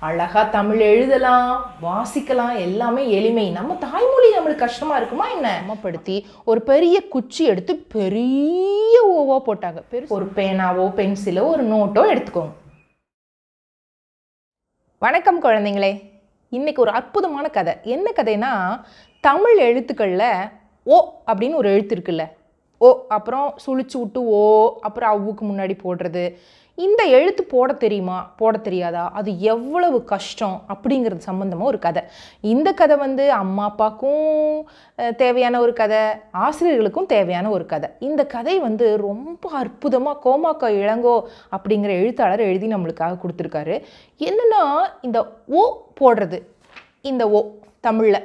அழகா தமிழ் எழுதலாம் வாசிக்கலாம் எல்லாமே எளிமை நம்ம தாய்மொழி நம்மளுக்கு கஷ்டமா இருக்குமா என்ன சமப்படுத்தி ஒரு பெரிய குச்சி எடுத்து பெரிய ஓவா போட்டாங்க பெரு ஒரு பேனாவோ பென்சிலோ ஒரு நோட்டோ எடுத்துக்கோங்க வணக்கம் குழந்தைங்களே இன்னைக்கு ஒரு அற்புதமான கதை என்ன கதைனா தமிழ் எழுத்துக்களில் ஓ அப்படின்னு ஒரு எழுத்து இருக்குல்ல ஓ அப்புறம் சுழிச்சு விட்டு ஓ அப்புறம் அவ்வுக்கு முன்னாடி போடுறது இந்த எழுத்து போட தெரியுமா போட தெரியாதா அது எவ்வளவு கஷ்டம் அப்படிங்கிறது சம்மந்தமாக ஒரு கதை இந்த கதை வந்து அம்மா அப்பாவுக்கும் அஹ், தேவையான ஒரு கதை ஆசிரியர்களுக்கும் தேவையான ஒரு கதை இந்த கதை வந்து ரொம்ப அற்புதமாக கோமாக்கா இளங்கோ அப்படிங்கிற எழுத்தாளர் எழுதி நம்மளுக்காக கொடுத்துருக்காரு என்னென்னா இந்த ஓ போடுறது இந்த ஓ தமிழில்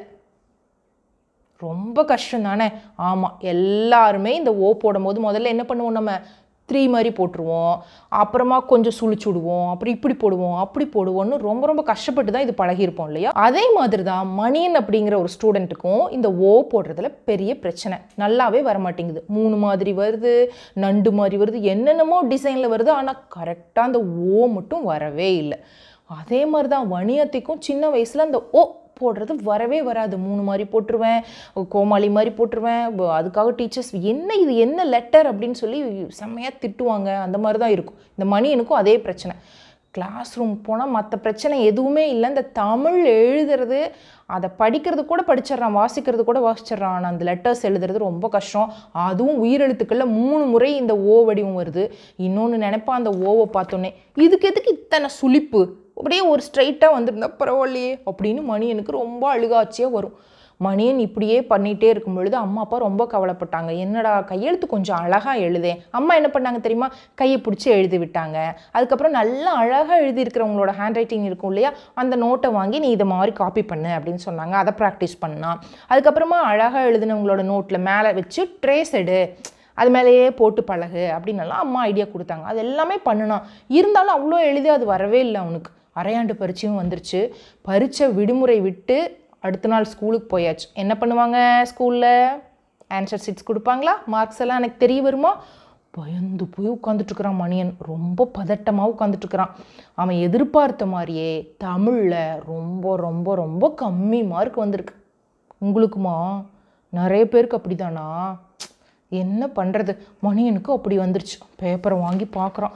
ரொம்ப கஷ்டம் தானே ஆமாம் எல்லாருமே இந்த ஓ போடும்போது முதல்ல என்ன பண்ணுவோம் நம்ம த்ரீ மாதிரி போட்டுருவோம் அப்புறமா கொஞ்சம் சுழிச்சு விடுவோம் அப்புறம் இப்படி போடுவோம் அப்படி போடுவோம்னு ரொம்ப ரொம்ப கஷ்டப்பட்டு தான் இது பழகியிருப்போம் இல்லையா அதே மாதிரி தான் மணியன் அப்படிங்கிற ஒரு ஸ்டூடெண்ட்டுக்கும் இந்த ஓ போடுறதுல பெரிய பிரச்சனை நல்லாவே வர மாட்டேங்குது மூணு மாதிரி வருது நண்டு மாதிரி வருது என்னென்னமோ டிசைனில் வருது ஆனால் கரெக்டாக அந்த ஓ மட்டும் வரவே இல்லை அதே மாதிரி தான் வணியத்தைக்கும் சின்ன வயசில் அந்த ஓ போடுறது வரவே வராது மூணு மாதிரி போட்டுருவேன் கோமாளி மாதிரி போட்டுருவேன் ப- அதுக்காக டீச்சர்ஸ் என்ன இது என்ன லெட்டர் அப்படின்னு சொல்லி செம்மையாக திட்டுவாங்க அந்த மாதிரி தான் இருக்கும் இந்த மணியனுக்கும் அதே பிரச்சனை கிளாஸ் ரூம் போனால் மற்ற பிரச்சனை எதுவுமே இல்லை இந்த தமிழ் எழுதுறது அதை படிக்கிறது கூட படிச்சிடுறான் வாசிக்கிறது கூட வாசிச்சிடுறான் ஆனால் அந்த லெட்டர்ஸ் எழுதுறது ரொம்ப கஷ்டம் அதுவும் உயிரெழுத்துக்களில் மூணு முறை இந்த ஓ வடிவம் வருது இன்னொன்று நினைப்பான் அந்த ஓவை பார்த்தோன்னே இதுக்கு எதுக்கு இத்தனை சுளிப்பு அப்படியே ஒரு ஸ்ட்ரைட்டாக வந்திருந்தா பரவாயில்லையே அப்படின்னு மணியனுக்கு ரொம்ப அழுகாட்சியாக வரும் மணியன் இப்படியே பண்ணிகிட்டே இருக்கும் பொழுது அம்மா அப்பா ரொம்ப கவலைப்பட்டாங்க என்னடா கையெழுத்து கொஞ்சம் அழகாக எழுதேன் அம்மா என்ன பண்ணாங்க தெரியுமா கையை பிடிச்சி எழுதி விட்டாங்க அதுக்கப்புறம் நல்லா அழகாக எழுதியிருக்கிறவங்களோட ஹேண்ட் ரைட்டிங் இருக்கும் இல்லையா அந்த நோட்டை வாங்கி நீ இதை மாதிரி காப்பி பண்ணு அப்படின்னு சொன்னாங்க அதை ப்ராக்டிஸ் பண்ணான் அதுக்கப்புறமா அழகாக எழுதினவங்களோட நோட்டில் மேலே வச்சு ட்ரேஸ் எடு அது மேலேயே போட்டு பழகு அப்படின்னெல்லாம் அம்மா ஐடியா கொடுத்தாங்க அது எல்லாமே பண்ணினான் இருந்தாலும் அவ்வளோ எளிதா அது வரவே இல்லை அவனுக்கு அரையாண்டு பரீட்சையும் வந்துருச்சு பரீட்சை விடுமுறை விட்டு அடுத்த நாள் ஸ்கூலுக்கு போயாச்சு என்ன பண்ணுவாங்க ஸ்கூலில் ஆன்சர் ஷீட்ஸ் கொடுப்பாங்களா மார்க்ஸ் எல்லாம் எனக்கு தெரிய வருமா பயந்து போய் உட்காந்துட்ருக்குறான் மணியன் ரொம்ப பதட்டமாக உட்காந்துட்ருக்குறான் அவன் எதிர்பார்த்த மாதிரியே தமிழில் ரொம்ப ரொம்ப ரொம்ப கம்மி மார்க் வந்திருக்கு உங்களுக்குமா நிறைய பேருக்கு அப்படிதானா என்ன பண்ணுறது மணியனுக்கு அப்படி வந்துருச்சு பேப்பரை வாங்கி பார்க்குறான்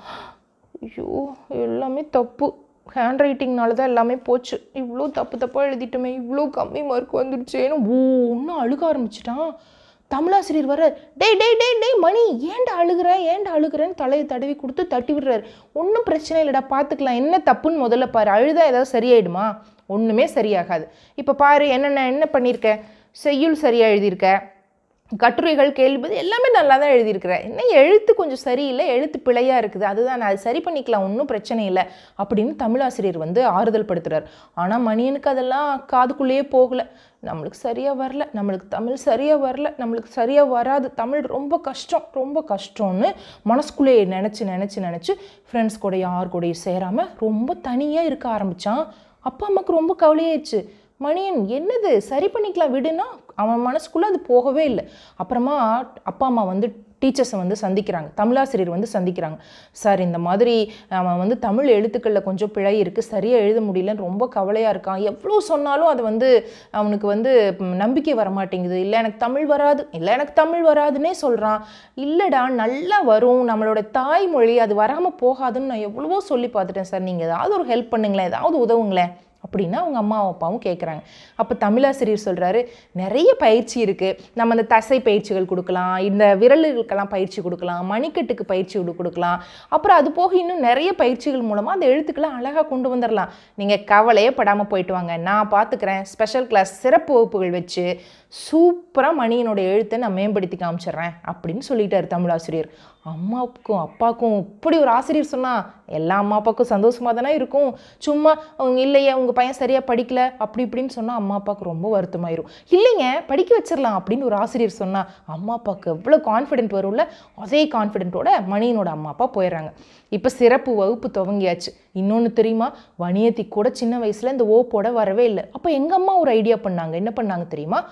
ஐயோ எல்லாமே தப்பு ஹேண்ட் ரைட்டிங்னால தான் எல்லாமே போச்சு இவ்வளோ தப்பு தப்பாக எழுதிட்டோமே இவ்வளோ கம்மி மார்க் வந்துடுச்சேன்னு ஒன்று அழுக ஆரம்பிச்சிட்டான் தமிழாசிரியர் வர டேய் டேய் டேய் டேய் மணி ஏன்டா அழுகுற ஏன்டா அழுகுறேன்னு தலையை தடவி கொடுத்து தட்டி விடுறாரு ஒன்றும் பிரச்சனை இல்லைடா பார்த்துக்கலாம் என்ன தப்புன்னு முதல்ல பாரு அழுதா ஏதாவது சரியாயிடுமா ஒன்றுமே சரியாகாது இப்போ பாரு என்னென்ன என்ன பண்ணியிருக்க செய்யுள் சரியாக எழுதியிருக்க கட்டுரைகள் கேள்வி எல்லாமே நல்லா தான் எழுதியிருக்கிற என்ன எழுத்து கொஞ்சம் சரியில்லை எழுத்து பிழையாக இருக்குது அதுதான் அது சரி பண்ணிக்கலாம் ஒன்றும் பிரச்சனை இல்லை அப்படின்னு தமிழாசிரியர் வந்து ஆறுதல் படுத்துறார் ஆனால் மணியனுக்கு அதெல்லாம் காதுக்குள்ளேயே போகல நம்மளுக்கு சரியாக வரல நம்மளுக்கு தமிழ் சரியாக வரல நம்மளுக்கு சரியாக வராது தமிழ் ரொம்ப கஷ்டம் ரொம்ப கஷ்டம்னு மனசுக்குள்ளேயே நினச்சி நினச்சி நினச்சி ஃப்ரெண்ட்ஸ் கூட யார் கூடயும் சேராமல் ரொம்ப தனியாக இருக்க ஆரம்பித்தான் அப்பா அம்மாவுக்கு ரொம்ப கவலையாயிடுச்சு மணியன் என்னது சரி பண்ணிக்கலாம் விடுனா அவன் மனசுக்குள்ளே அது போகவே இல்லை அப்புறமா அப்பா அம்மா வந்து டீச்சர்ஸை வந்து சந்திக்கிறாங்க தமிழாசிரியர் வந்து சந்திக்கிறாங்க சார் இந்த மாதிரி அவன் வந்து தமிழ் எழுத்துக்களில் கொஞ்சம் பிழை இருக்குது சரியாக எழுத முடியலன்னு ரொம்ப கவலையாக இருக்கான் எவ்வளோ சொன்னாலும் அது வந்து அவனுக்கு வந்து ம், நம்பிக்கை வர மாட்டேங்குது இல்லை எனக்கு தமிழ் வராது இல்லை எனக்கு தமிழ் வராதுன்னே சொல்கிறான் இல்லைடா நல்லா வரும் நம்மளோட தாய்மொழி அது வராமல் போகாதுன்னு நான் எவ்வளவோ சொல்லி பார்த்துட்டேன் சார் நீங்கள் ஏதாவது ஒரு ஹெல்ப் பண்ணுங்களேன் ஏதாவது உதவுங்களேன் அப்படின்னா அவங்க அம்மா அப்பாவும் கேட்குறாங்க அப்போ தமிழாசிரியர் சொல்கிறாரு நிறைய பயிற்சி இருக்குது நம்ம அந்த தசை பயிற்சிகள் கொடுக்கலாம் இந்த விரலுகளுக்கெல்லாம் பயிற்சி கொடுக்கலாம் மணிக்கட்டுக்கு பயிற்சி கொடு- கொடுக்கலாம் அப்புறம் அது போக இன்னும் நிறைய பயிற்சிகள் மூலமாக அந்த எழுத்துக்களை அழகாக கொண்டு வந்துடலாம் நீங்கள் கவலையே படாமல் போயிட்டு வாங்க நான் பார்த்துக்கிறேன் ஸ்பெஷல் கிளாஸ் சிறப்பு வகுப்புகள் வச்சு சூப்பராக மணியனோட எழுத்தை நான் மேம்படுத்தி காமிச்சிடுறேன் அப்படின்னு சொல்லிட்டார் தமிழாசிரியர் அம்மாவுக்கும் அப்பாவுக்கும் இப்படி ஒரு ஆசிரியர் சொன்னால் எல்லா அம்மா அப்பாவுக்கும் சந்தோஷமாக தானே இருக்கும் சும்மா அவங்க இல்லையே உங்கள் பையன் சரியாக படிக்கல அப்படி இப்படின்னு சொன்னால் அம்மா அப்பாவுக்கு ரொம்ப வருத்தமாயிரும் இல்லைங்க படிக்க வச்சிடலாம் அப்படின்னு ஒரு ஆசிரியர் சொன்னால் அம்மா அப்பாவுக்கு எவ்வளோ கான்ஃபிடென்ட் வரும்ல அதே கான்ஃபிடென்ட்டோட மணியனோட அம்மா அப்பா போயிடுறாங்க இப்போ சிறப்பு வகுப்பு துவங்கியாச்சு இன்னொன்று தெரியுமா வணியத்தி கூட சின்ன வயசில் இந்த ஓ போட வரவே இல்லை அப்போ எங்கள் அம்மா ஒரு ஐடியா பண்ணாங்க என்ன பண்ணாங்க தெரியுமா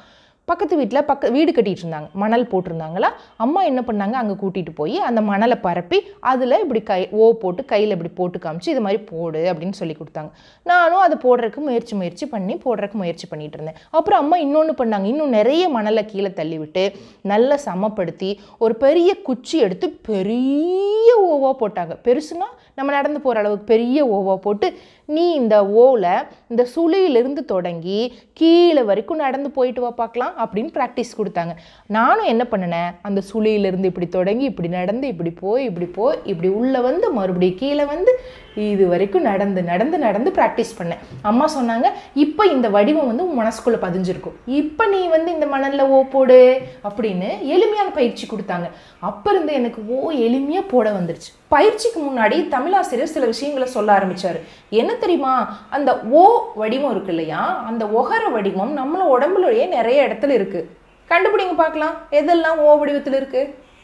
பக்கத்து வீட்டில் பக்க வீடு கட்டிட்டு இருந்தாங்க மணல் போட்டிருந்தாங்களா அம்மா என்ன பண்ணாங்க அங்கே கூட்டிகிட்டு போய் அந்த மணலை பரப்பி அதில் இப்படி கை ஓ போட்டு கையில் இப்படி போட்டு காமிச்சு இது மாதிரி போடு அப்படின்னு சொல்லி கொடுத்தாங்க நானும் அதை போடுறதுக்கு முயற்சி முயற்சி பண்ணி போடுறதுக்கு முயற்சி பண்ணிட்டு இருந்தேன் அப்புறம் அம்மா இன்னொன்று பண்ணாங்க இன்னும் நிறைய மணலை கீழே தள்ளி விட்டு நல்லா சமப்படுத்தி ஒரு பெரிய குச்சி எடுத்து பெரிய ஓவா போட்டாங்க பெருசுனா நம்ம நடந்து போகிற அளவுக்கு பெரிய ஓவா போட்டு நீ இந்த ஓவில் இந்த சுழியிலிருந்து தொடங்கி கீழே வரைக்கும் நடந்து போயிட்டு வா பார்க்கலாம் அப்படின்னு ப்ராக்டிஸ் கொடுத்தாங்க நானும் என்ன பண்ணினேன் அந்த சுழியிலிருந்து இப்படி தொடங்கி இப்படி நடந்து இப்படி போய் இப்படி போய் இப்படி உள்ளே வந்து மறுபடியும் கீழே வந்து இது வரைக்கும் நடந்து நடந்து நடந்து ப்ராக்டிஸ் பண்ணேன் அம்மா சொன்னாங்க இப்போ இந்த வடிவம் வந்து உன் மனசுக்குள்ளே பதிஞ்சிருக்கும் இப்போ நீ வந்து இந்த மணலில் ஓ போடு அப்படின்னு எளிமையான பயிற்சி கொடுத்தாங்க அப்போ இருந்து எனக்கு ஓ எளிமையாக போட வந்துருச்சு பயிற்சிக்கு முன்னாடி தமிழாசிரியர் சில விஷயங்களை சொல்ல ஆரம்பிச்சாரு என்ன தெரியுமா அந்த ஓ வடிவம் இருக்கு இல்லையா அந்த ஒகர வடிவம் நம்மள உடம்புலயே நிறைய இடத்துல இருக்கு கண்டுபிடிங்க பார்க்கலாம் எதெல்லாம் ஓ வடிவத்தில் இருக்கு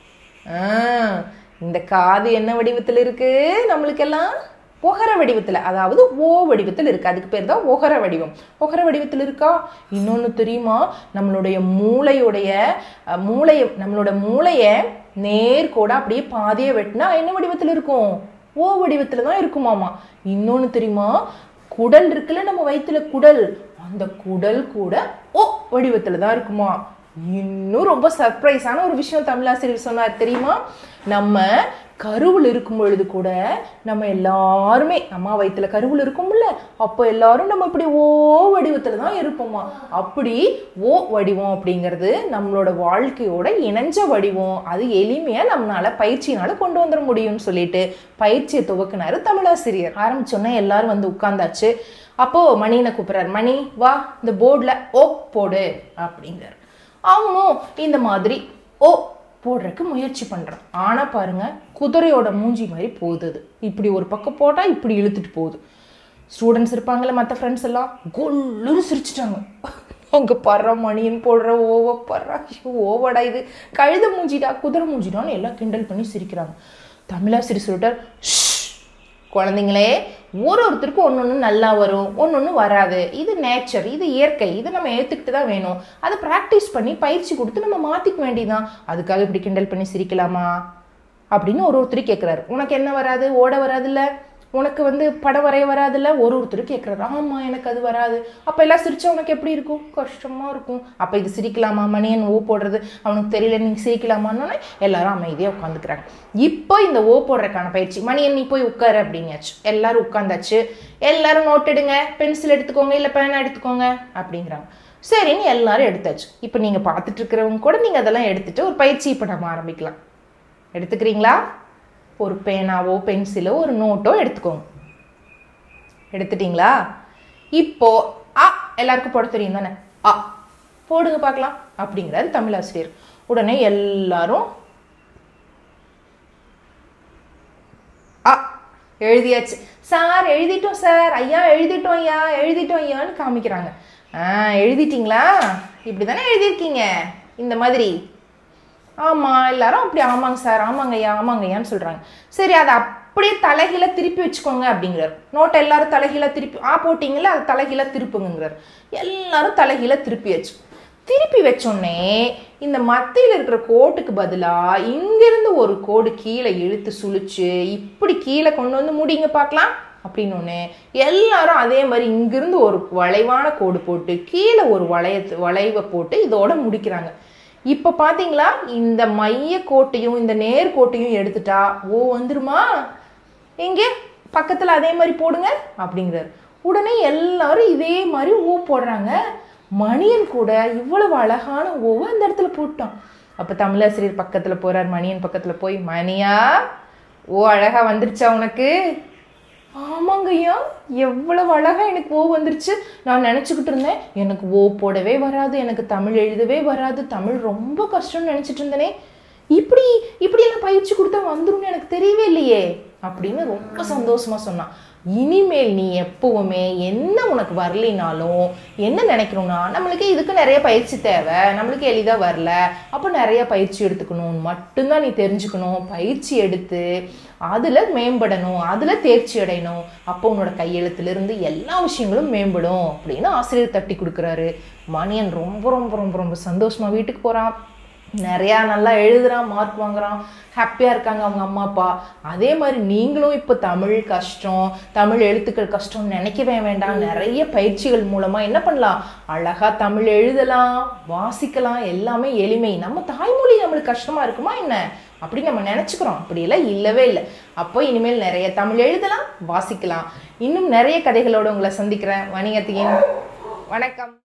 ஆ, இந்த காது என்ன வடிவத்தில் இருக்கு நம்மளுக்கெல்லாம் ஒகர வடிவத்தில் அதாவது ஓ வடிவத்தில் இருக்கு அதுக்கு பேர் தான் ஒகர வடிவம் ஒகர வடிவத்தில் இருக்கா இன்னொன்று தெரியுமா நம்மளுடைய மூளையுடைய அஹ், மூளைய நம்மளோட மூளையை நேர்கோடா அப்படியே பாதியை வெட்டினா என்ன வடிவத்தில் இருக்கும் ஓ வடிவத்தில் தான் இருக்குமாமா இன்னொன்று தெரியுமா குடல் இருக்குல்ல நம்ம வயிற்றுல குடல் அந்த குடல் கூட ஓ வடிவத்தில் தான் இருக்குமா இன்னும் ரொம்ப சர்ப்ரைஸான ஒரு விஷயம் தமிழாசிரியர் சொன்னார் தெரியுமா நம்ம கருவில் இருக்கும் பொழுது கூட நம்ம எல்லாருமே அம்மா வயிற்றுல கருவில் இருக்கும்ல அப்போ எல்லாரும் நம்ம இப்படி ஓ வடிவத்தில் தான் இருப்போமா அப்படி ஓ வடிவம் அப்படிங்கிறது நம்மளோட வாழ்க்கையோட இணைஞ்ச வடிவம் அது எளிமையாக நம்மளால பயிற்சியினால கொண்டு வந்துட முடியும்னு சொல்லிட்டு பயிற்சியை துவக்கினாரு தமிழாசிரியர் ஆரம்பிச்சோன்னே எல்லாரும் வந்து உட்கார்ந்தாச்சு அப்போ மணியனை கூப்பிடுறாரு மணி வா இந்த போர்டில் ஓ போடு அப்படிங்கிறார் அவனும் இந்த மாதிரி ஓ போடுறதுக்கு முயற்சி பண்ணுறான் ஆனால் பாருங்க குதிரையோட மூஞ்சி மாதிரி போகுது அது இப்படி ஒரு பக்கம் போட்டால் இப்படி இழுத்துட்டு போகுது ஸ்டூடெண்ட்ஸ் இருப்பாங்கல்ல மற்ற ஃப்ரெண்ட்ஸ் எல்லாம் கொல்லுன்னு சிரிச்சிட்டாங்க அங்கே படுற மணின்னு போடுற ஓவ படுறா ஐயோ, ஓவடா இது கழுத மூஞ்சிடா குதிரை மூஞ்சிடான்னு எல்லாம் கிண்டல் பண்ணி சிரிக்கிறாங்க தமிழாசிரி சொல்லிட்டார் "ஷ், குழந்தைங்களே ஒரு ஒருத்தருக்கும் ஒன்று ஒன்று நல்லா வரும் ஒன்று ஒன்று வராது இது நேச்சர் இது இயற்கை இது நம்ம ஏற்றுக்கிட்டு தான் வேணும் அதை ப்ராக்டிஸ் பண்ணி பயிற்சி கொடுத்து நம்ம மாற்றிக்க வேண்டியதுதான் அதுக்காக இப்படி கிண்டல் பண்ணி சிரிக்கலாமா அப்படின்னு ஒரு ஒருத்தர் கேட்குறாரு உனக்கு என்ன வராது ஓட வராதுல்ல உனக்கு வந்து படம் வரைய வராதுல்ல ஒரு ஒருத்தர் கேட்குறாரு ஆமாம் எனக்கு அது வராது அப்போ எல்லாம் சிரிச்சா உனக்கு எப்படி இருக்கும் கஷ்டமாக இருக்கும் அப்போ இது சிரிக்கலாமா மணியன் ஓ போடுறது அவனுக்கு தெரியல நீ சிரிக்கலாமான்னு எல்லாரும் அமைதியாக உட்காந்துக்கிறாங்க இப்போ இந்த ஓ போடுறதுக்கான பயிற்சி மணியன் நீ போய் உட்காரு அப்படிங்காச்சு எல்லாரும் உட்காந்தாச்சு எல்லாரும் நோட் எடுங்க பென்சில் எடுத்துக்கோங்க இல்லை பேனா எடுத்துக்கோங்க அப்படிங்கிறாங்க சரின்னு எல்லாரும் எடுத்தாச்சு இப்போ நீங்கள் பார்த்துட்டு இருக்கிறவங்க கூட நீங்கள் அதெல்லாம் எடுத்துட்டு ஒரு பயிற்சி இப்போ நம்ம ஆரம்பிக்கலாம் எடுத்துக்கிறீங்களா ஒரு பேனாவோ பென்சிலோ ஒரு நோட்டோ எடுத்துக்கோங்க எடுத்துட்டீங்களா இப்போ அ எல்லாருக்கும் போட தெரியும் தானே அ போடுங்க பார்க்கலாம் அப்படிங்கிறாரு தமிழாசிரியர் உடனே எல்லாரும் அ எழுதியாச்சு சார் எழுதிட்டோம் சார் ஐயா எழுதிட்டோம் ஐயா எழுதிட்டோம் ஐயான்னு காமிக்கிறாங்க ஆ எழுதிட்டீங்களா இப்படி தானே எழுதியிருக்கீங்க இந்த மாதிரி ஆமாம் எல்லாரும் அப்படி ஆமாங்க சார் ஆமாங்க ஐயா ஆமாங்க ஐயான்னு சொல்கிறாங்க சரி அதை அப்படியே தலைகீழ திருப்பி வச்சுக்கோங்க அப்படிங்கிறார் நோட்டை எல்லாரும் தலைகீழ திருப்பி ஆ போட்டிங்களா அது தலைகீழ திருப்புங்கிறார் எல்லாரும் தலைகீழ திருப்பியாச்சு திருப்பி வச்சோடனே இந்த மத்தியில் இருக்கிற கோட்டுக்கு பதிலாக இங்கிருந்து ஒரு கோடு கீழே இழுத்து சுழிச்சு இப்படி கீழே கொண்டு வந்து முடிங்க பார்க்கலாம் அப்படின்னு ஒன்று எல்லாரும் அதே மாதிரி இங்கிருந்து ஒரு வளைவான கோடு போட்டு கீழே ஒரு வளையத்து வளைவை போட்டு இதோட முடிக்கிறாங்க இப்போ பார்த்தீங்களா இந்த மைய கோட்டையும் இந்த நேர் கோட்டையும் எடுத்துட்டா ஓ வந்துருமா எங்கே பக்கத்தில் அதே மாதிரி போடுங்க அப்படிங்கிறாரு உடனே எல்லாரும் இதே மாதிரி ஓ போடுறாங்க மணியன் கூட இவ்வளவு அழகான ஓவை அந்த இடத்துல போட்டான் அப்போ தமிழாசிரியர் பக்கத்தில் போறார் மணியன் பக்கத்தில் போய் மணியா ஓ அழகா வந்துருச்சா உனக்கு ஆமாங்க ஐயா எவ்வளவு அழகா எனக்கு ஓ வந்துருச்சு நான் நினச்சிக்கிட்டு இருந்தேன் எனக்கு ஓ போடவே வராது எனக்கு தமிழ் எழுதவே வராது தமிழ் ரொம்ப கஷ்டம்னு நினச்சிட்டு இருந்தேனே இப்படி இப்படி எல்லாம் பயிற்சி கொடுத்தா வந்துரும்னு எனக்கு தெரியவே இல்லையே அப்படின்னு ரொம்ப சந்தோஷமா சொன்னான் இனிமேல் நீ எப்பவுமே என்ன உனக்கு வரலினாலும் என்ன நினைக்கணும்னா நம்மளுக்கு இதுக்கு நிறைய பயிற்சி தேவை நம்மளுக்கு எளிதாக வரல அப்போ நிறைய பயிற்சி எடுத்துக்கணும் மட்டும்தான் நீ தெரிஞ்சுக்கணும் பயிற்சி எடுத்து அதில் மேம்படணும் அதில் தேர்ச்சி அடையணும் அப்போ உன்னோட கையெழுத்துலேருந்து எல்லா விஷயங்களும் மேம்படும் அப்படின்னு ஆசிரியர் தட்டி கொடுக்குறாரு மணியன் ரொம்ப ரொம்ப ரொம்ப ரொம்ப சந்தோஷமா வீட்டுக்கு போகிறான் நிறையா நல்லா எழுதுறான் மார்க் வாங்குறான் ஹாப்பியாக இருக்காங்க அவங்க அம்மா அப்பா அதே மாதிரி நீங்களும் இப்போ தமிழ் கஷ்டம் தமிழ் எழுத்துக்கள் கஷ்டம்னு நினைக்கவே வேண்டாம் நிறைய பயிற்சிகள் மூலமாக என்ன பண்ணலாம் அழகாக தமிழ் எழுதலாம் வாசிக்கலாம் எல்லாமே எளிமை நம்ம தாய்மொழி நம்மளுக்கு கஷ்டமாக இருக்குமா என்ன அப்படி நம்ம நினச்சிக்கிறோம் அப்படியெல்லாம் இல்லவே இல்லை அப்போ இனிமேல் நிறைய தமிழ் எழுதலாம் வாசிக்கலாம் இன்னும் நிறைய கதைகளோடு உங்களை சந்திக்கிறேன் வணிகத்தையும் வணக்கம்